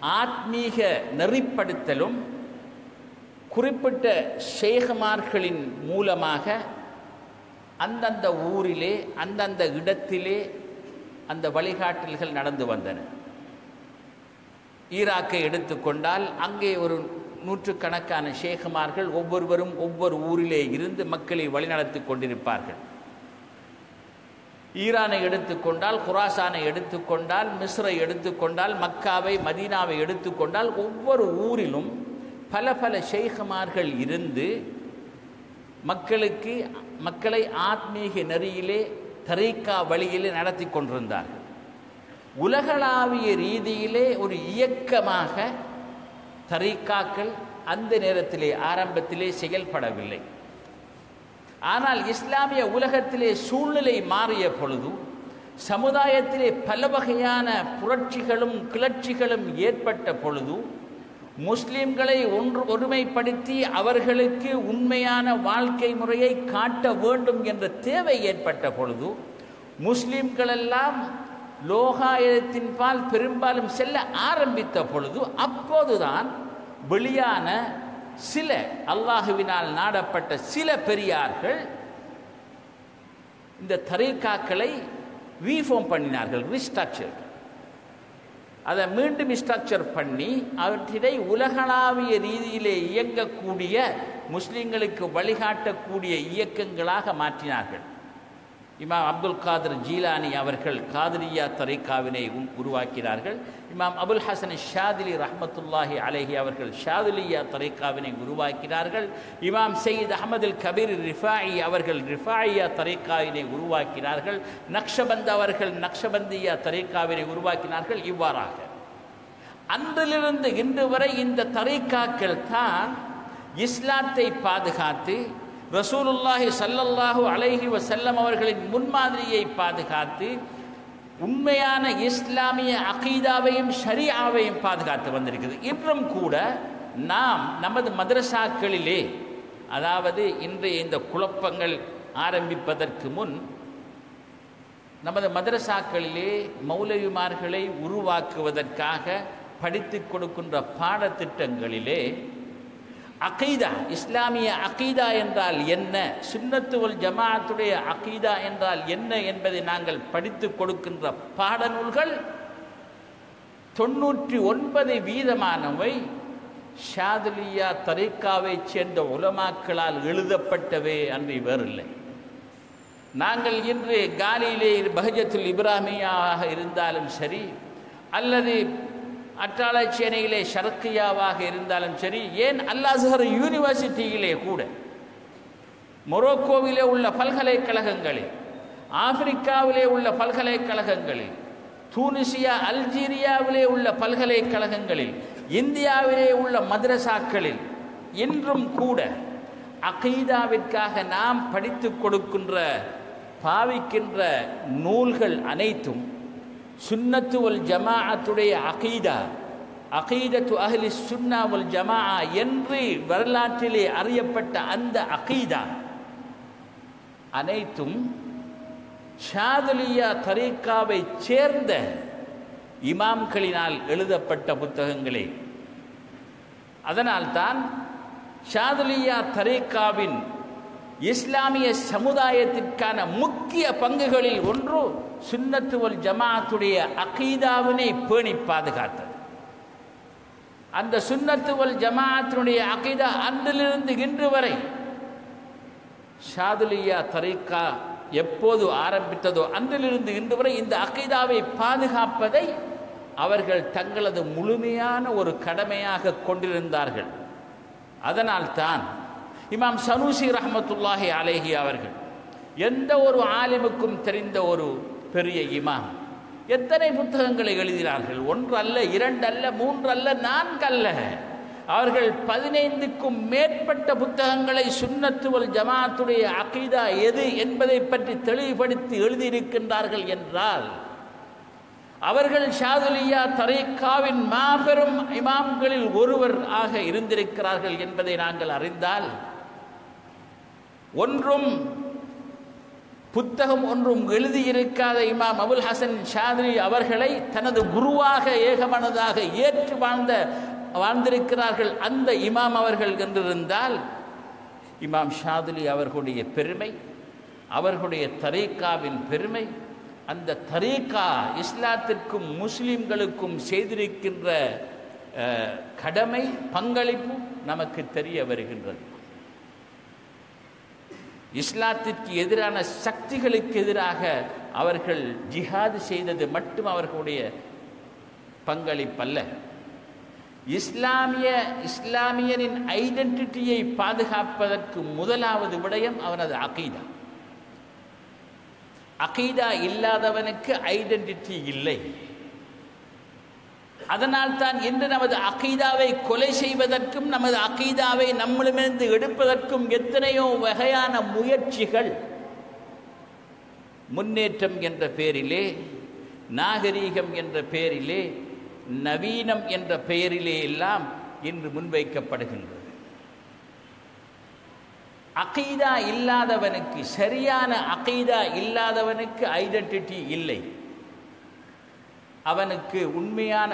ஆத்மீக நெறிப்படுத்தலும் குறிப்பிட்ட ஷேகுமார்களின் மூலமாக அந்தந்த ஊரிலே அந்தந்த இடத்திலே அந்த வழிகாட்டல்கள் நடந்து வந்தன ஈராக்கை எடுத்துக்கொண்டால் அங்கே ஒரு நூற்றுக்கணக்கான ஷேகுமார்கள் ஒவ்வொருவரும் ஒவ்வொரு ஊரிலே இருந்து மக்களை வழிநடத்தி கொண்டிருப்பார்கள் ஈரானை எடுத்துக்கொண்டால் குராசானை எடுத்துக்கொண்டால் மிஸ்ரை எடுத்துக்கொண்டால் மக்காவை மதீனாவை எடுத்துக்கொண்டால் ஒவ்வொரு ஊரிலும் பல பல ஷேகுமார்கள் இருந்து மக்களுக்கு மக்களை ஆத்மீக நெறியிலே தரீக்கா வழியிலே நடத்தி கொண்டிருந்தார்கள் உலகளாவிய ரீதியிலே ஒரு இயக்கமாக தரீக்காக்கள் அந்த நேரத்திலே ஆரம்பத்திலே செயல்படவில்லை ஆனால் இஸ்லாமிய உலகத்திலே சூழ்நிலை மாறிய பொழுது சமுதாயத்திலே பல வகையான புரட்சிகளும் கிளர்ச்சிகளும் ஏற்பட்ட பொழுது முஸ்லிம்களை ஒன்று ஒருமைப்படுத்தி அவர்களுக்கு உண்மையான வாழ்க்கை முறையை காட்ட வேண்டும் என்ற தேவை ஏற்பட்ட பொழுது முஸ்லிம்களெல்லாம் லோகாயத்தின் பால் பெரும்பாலும் செல்ல ஆரம்பித்த பொழுது அப்போதுதான் வெளியான சில அல்லாஹுவினால் நாடப்பட்ட சில பெரியார்கள் இந்த தரீக்காக்களை ரீஃபார்ம் பண்ணினார்கள் ரீஸ்ட்ரக்சர் அதை மீண்டும் ஸ்ட்ரக்சர் பண்ணி அவற்றினை உலகளாவிய ரீதியிலே இயங்கக்கூடிய முஸ்லிம்களுக்கு வழிகாட்டக்கூடிய இயக்கங்களாக மாற்றினார்கள் இமாம் அப்துல் காதர் ஜீலானி அவர்கள் காதரியா தரைக்காவினை உருவாக்கினார்கள் இமாம் அபுல் ஹசன் ஷாதிலி ரஹமத்துல்லாஹி அலஹி அவர்கள் ஷாதுலியா தரைக்காவினை உருவாக்கினார்கள் இமாம் சயீத் அகமதுல் கபீர் ரிஃபாயி அவர்கள் ரிஃபாயியா தரைக்காவினை உருவாக்கினார்கள் நக்ஷபந்த் அவர்கள் நக்ஷபந்தியா தரைக்காவினை உருவாக்கினார்கள் இவ்வாறாக அன்றிலிருந்து இன்று வரை இந்த தரைக்காக்கள் தான் இஸ்லாத்தை பாதுகாத்து ரசூலுல்லாஹி சல்லல்லாஹு அலைஹி வசல்லம் அவர்களின் முன்மாதிரியை பாதுகாத்து உண்மையான இஸ்லாமிய அகீதாவையும் ஷரியாவையும் பாதுகாத்து வந்திருக்குது இன்றும் கூட நாம் நமது மதரசாக்களிலே அதாவது இன்றைய இந்த குழப்பங்கள் ஆரம்பிப்பதற்கு முன் நமது மதரசாக்களிலே மௌலவிமார்களை உருவாக்குவதற்காக படித்து கொடுக்கின்ற பாடத்திட்டங்களிலே அகீதா இஸ்லாமிய அகீதா என்றால் என்ன சுன்னத்துவல் ஜமாத்துடைய அகீதா என்றால் என்ன என்பதை நாங்கள் படித்து கொடுக்கின்ற பாடநூல்கள் தொண்ணூற்றி ஒன்பது வீதமானவை ஷாதுலியா தரீக்காவை சேர்ந்த உலமாக்களால் எழுதப்பட்டவே அன்றி வேறில்லை நாங்கள் இன்று காலியிலே பஹஜத்துல் இப்ராஹிமியாவாக இருந்தாலும் சரி அல்லது அட்டாளச்சேனையிலே ஷர்கியாவாக இருந்தாலும் சரி ஏன் அல்லாசஹர் யூனிவர்சிட்டியிலே கூட மொரோக்கோவிலே உள்ள பல்கலைக்கழகங்களில் ஆப்பிரிக்காவிலே உள்ள பல்கலைக்கழகங்களில் தூனிசியா அல்ஜீரியாவிலே உள்ள பல்கலைக்கழகங்களில் இந்தியாவிலே உள்ள மദ്രസാக்களில் இன்றும் கூட அகீதாவிற்காக நாம் படித்து கொடுக்கின்ற பாவிக்கின்ற நூல்கள் அனைத்தும் சுன்னத்து வல் ஜமாஅத்துடைய அகீதா அகீதத்து அஹ்லி சுன்னா வல் ஜமா என்று வரலாற்றிலே அறியப்பட்ட அந்த அகீதா அனைத்தும் ஷாதுலியா தரீக்காவை சேர்ந்த இமாம்களினால் எழுதப்பட்ட புத்தகங்களே அதனால்தான் ஷாதுலியா தரீக்காவின் இஸ்லாமிய சமுதாயத்திற்கான முக்கிய பங்குகளில் ஒன்று சுன்னத்துவல் ஜமாத்துடைய அகீதாவினை பேணி பாதுகாத்தது அந்த சுன்னத்துவல் ஜமாத்தினுடைய அகீதா அன்றிலிருந்து இன்று வரை ஷாதுலியா தரீக்கா எப்போது ஆரம்பித்ததோ அன்றிலிருந்து இன்று வரை இந்த அகீதாவை பாதுகாப்பதை அவர்கள் தங்களது முழுமையான ஒரு கடமையாக கொண்டிருந்தார்கள் அதனால்தான் இமாம் சனூசி ரஹமத்துல்லாஹி அலேஹி அவர்கள் எந்த ஒரு ஆலிமுக்கும் தெரிந்த ஒரு பெரிய இமாம் எத்தனை புத்தகங்களை எழுதினார்கள் ஒன்று அல்ல இரண்டு அல்ல மூன்று அல்ல நான்கு அல்ல அவர்கள் பதினைந்துக்கும் மேற்பட்ட புத்தகங்களை சுன்னத்துவல் ஜமாத்துடைய அகீதா எது என்பதை பற்றி தெளிவுபடுத்தி எழுதியிருக்கின்றார்கள் என்றால் அவர்கள் ஷாதுலியா தரீக்காவின் மாபெரும் இமாம்களில் ஒருவர் ஆக இருந்திருக்கிறார்கள் என்பதை நாங்கள் அறிந்தால் ஒன்றும் புத்தகம் ஒன்றும் எழுதியிருக்காத இமாம் அபுல் ஹசன் ஷாதிரி அவர்களை தனது குருவாக ஏகமனதாக ஏற்று வாழ்ந்த வாழ்ந்திருக்கிறார்கள் அந்த இமாம் அவர்கள் என்றிருந்தால் இமாம் ஷாதிலி அவர்களுடைய பெருமை அவர்களுடைய தரீக்காவின் பெருமை அந்த தரீக்கா இஸ்லாத்திற்கும் முஸ்லிம்களுக்கும் செய்திருக்கின்ற அஹ், கடமை பங்களிப்பு நமக்கு தெரிய வருகின்றது இஸ்லாத்திற்கு எதிரான சக்திகளுக்கு எதிராக அவர்கள் ஜிஹாது செய்தது மட்டும் அவர்களுடைய பங்களிப்பல்ல இஸ்லாமிய இஸ்லாமியனின் ஐடென்டிட்டியை பாதுகாப்பதற்கு முதலாவது விடயம் அவனது அகீதா அகீதா இல்லாதவனுக்கு ஐடென்டிட்டி இல்லை அதனால் தான் இன்று நமது அகீதாவை கொலை செய்வதற்கும் நமது அகீதாவை நம்மிடமிருந்து எடுப்பதற்கும் எத்தனையோ வகையான முயற்சிகள் முன்னேற்றம் என்ற பெயரிலே நாகரீகம் என்ற பெயரிலே நவீனம் என்ற பெயரிலே எல்லாம் இன்று முன்வைக்கப்படுகின்றது அகீதா இல்லாதவனுக்கு சரியான அகீதா இல்லாதவனுக்கு ஐடென்டிட்டி இல்லை அவனுக்கு உண்மையான